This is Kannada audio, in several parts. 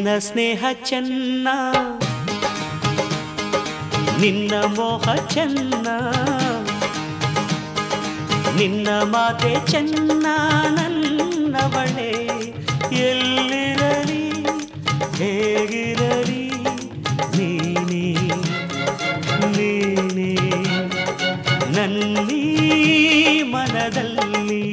ನಿನ್ನ ಸ್ನೇಹ ಚೆನ್ನ ನಿನ್ನ ಮೋಹ ಚೆನ್ನ ನಿನ್ನ ಮಾತೆ ಚೆನ್ನ ನನ್ನವಳೆ ಎಲ್ಲಿರಲಿ ಹೇಗಿರಲಿ ನೀನೇ ನೀನೇ ನನ್ನೀ ಮನದಲ್ಲಿ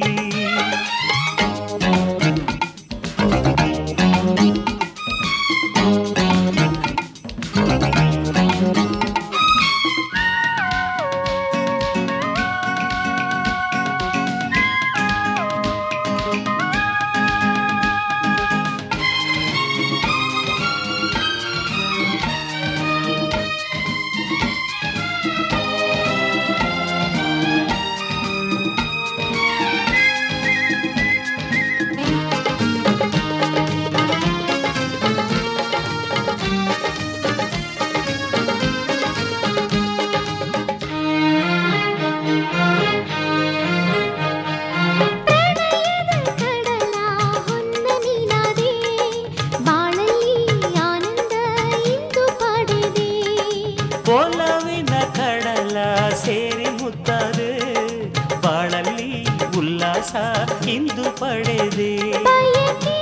ಕಡಲ ಹೊನ್ನ ನೀನಾದೆ ಬಾಳಲ್ಲಿ ಆನಂದ ಇಂದು ಪಡೆದೆ ಒಲವಿನ ಕಡಲ ಸೇರಿ ಮುತ್ತದೆ ಬಾಳಲ್ಲಿ ಉಲ್ಲಾಸ ಇಂದು ಪಡೆದೆ ಬಯಕೆ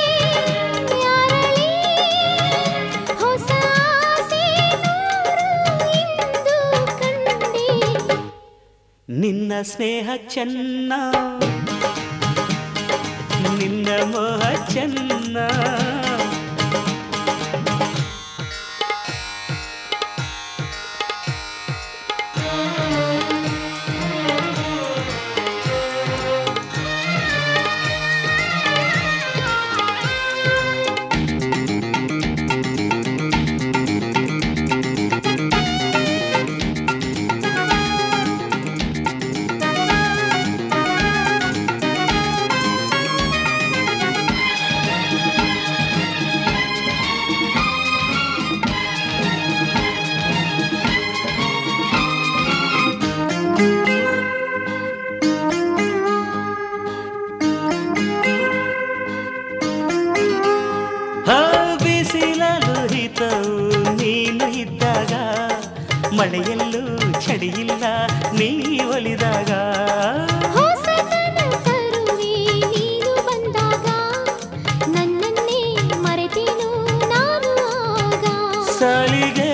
ಅರಳಿ ಹೊಸ ಆಸೆ ನೂರು ಇಂದು ಕಂಡೆ ನಿನ್ನ ಸ್ನೇಹ ಚೆನ್ನ ನಿನ್ನ ಮೋಹ ಚೆನ್ನ ಹ ಬಿಸಿಲಲು ಹಿತವು ನೀನು ಇದ್ದಾಗ ಮಳೆಯಲ್ಲೂ ಚಳಿಯಿಲ್ಲ ನೀ ಒಲಿದಾಗ ಹೊಸತನ ತರುವೆ ನೀನು ಬಂದಾಗ ನನ್ನನ್ನೇ ಮರೆತೇನು ನಾನು ಆಗ ಸಲಿಗೆ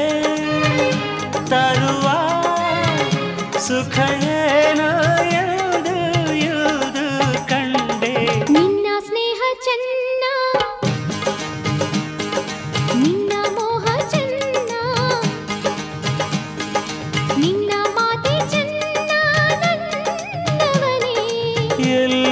ತರುವ ಸುಖ ಏನೋ ಎಂದು ಎಂದು ಕಂಡೆ ನಿನ್ನ ಸ್ನೇಹ ಚೆನ್ನ ನಿನ್ನ ಮೋಹ ಚೆನ್ನ ನಿನ್ನ ಮಾತೆ ಚೆನ್ನ ನನ್ನವನೇ ಎಲ್ಲ